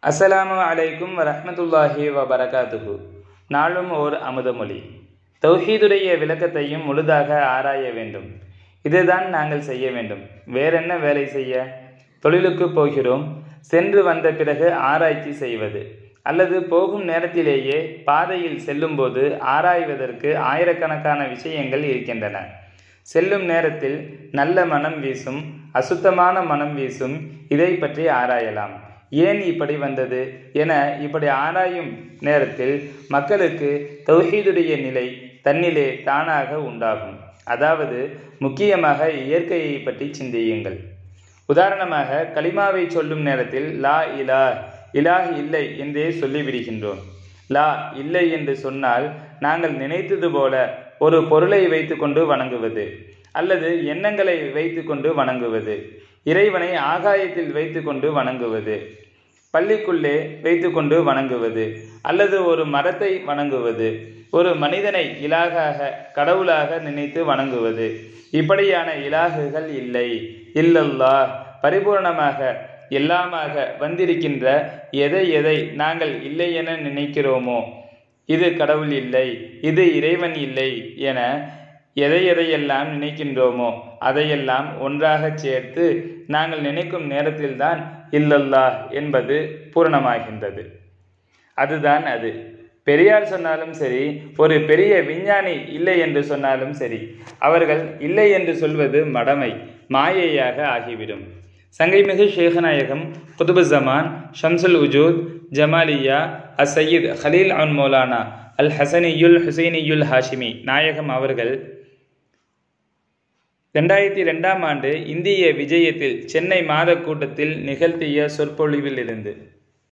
அஸ்ஸலாமு அலைக்கும் வரஹ்மத்துல்லாஹி வபரகாத்துஹு நாளும் ஓர் அமுதமொழி தௌஹீதுடைய விளக்கத்தையும் முழுதாக ஆராய வேண்டும் இதுதான் நாங்கள் செய்ய வேண்டும் வேறென்ன வேலை செய்ய தொழிலுக்கு போகிறோம் சென்று வந்த பிறகு ஆராய்ச்சி செய்வது அல்லது போகும் நேரத்திலேயே பாதையில் செல்லும்போது ஆராய்வதற்கு ஆயிரக்கணக்கான விஷயங்கள் இருக்கின்றன செல்லும் நேரத்தில் நல்ல மனம் வீசும் அசுத்தமான மனம் வீசும் இதை பற்றி ஆராயலாம் ஏன் இப்படி வந்தது என இப்படி ஆராயும் நேரத்தில் மக்களுக்கு தௌஹீதுடைய நிலை தன்னிலே தானாக உண்டாகும் அதாவது முக்கியமாக இயற்கையை பற்றி சிந்தியுங்கள் உதாரணமாக கலிமாவை சொல்லும் நேரத்தில் லா இலா இலாஹ் இல்லை என்றே சொல்லிவிடுகின்றோம் லா இல்லை என்று சொன்னால் நாங்கள் நினைத்தது போல ஒரு பொருளை வைத்துக்கொண்டு வணங்குவது அல்லது எண்ணங்களை வைத்துக்கொண்டு வணங்குவது இறைவனை ஆகாயத்தில் வைத்துக்கொண்டு வணங்குவது பள்ளிக்குள்ளே வைத்துக்கொண்டு வணங்குவது அல்லது ஒரு மரத்தை வணங்குவது ஒரு மனிதனை இலாகாக கடவுளாக நினைத்து வணங்குவது இப்படியான இலாகுகள் இல்லை இல்லல்லா பரிபூர்ணமாக எல்லாமாக வந்திருக்கின்ற எதை எதை நாங்கள் இல்லை என நினைக்கிறோமோ இது கடவுள் இல்லை இது இறைவன் இல்லை என எதை எதையெல்லாம் நினைக்கின்றோமோ அதையெல்லாம் ஒன்றாக சேர்த்து நாங்கள் நினைக்கும் நேரத்தில்தான் இல்லல்லா என்பது பூரணமாகின்றது அதுதான் அது பெரியார் சொன்னாலும் சரி ஒரு பெரிய விஞ்ஞானி இல்லை என்று சொன்னாலும் சரி அவர்கள் இல்லை என்று சொல்வது மடமை மாயையாக ஆகிவிடும் சங்கைமிகு ஷேகநாயகம் குதுபு ஜமான் ஷம்சுல் உஜூத் ஜமாலியா அஸ் சயீத் ஹலீல் அன் மௌலானா அல் ஹசனியுல் ஹுசைனியுல் ஹாஷிமி நாயகம் அவர்கள் ரெண்டாயிரத்தி ரெண்டாம் ஆண்டு இந்திய விஜயத்தில் சென்னை மாத கூட்டத்தில் நிகழ்த்திய சொற்பொழிவில் இருந்து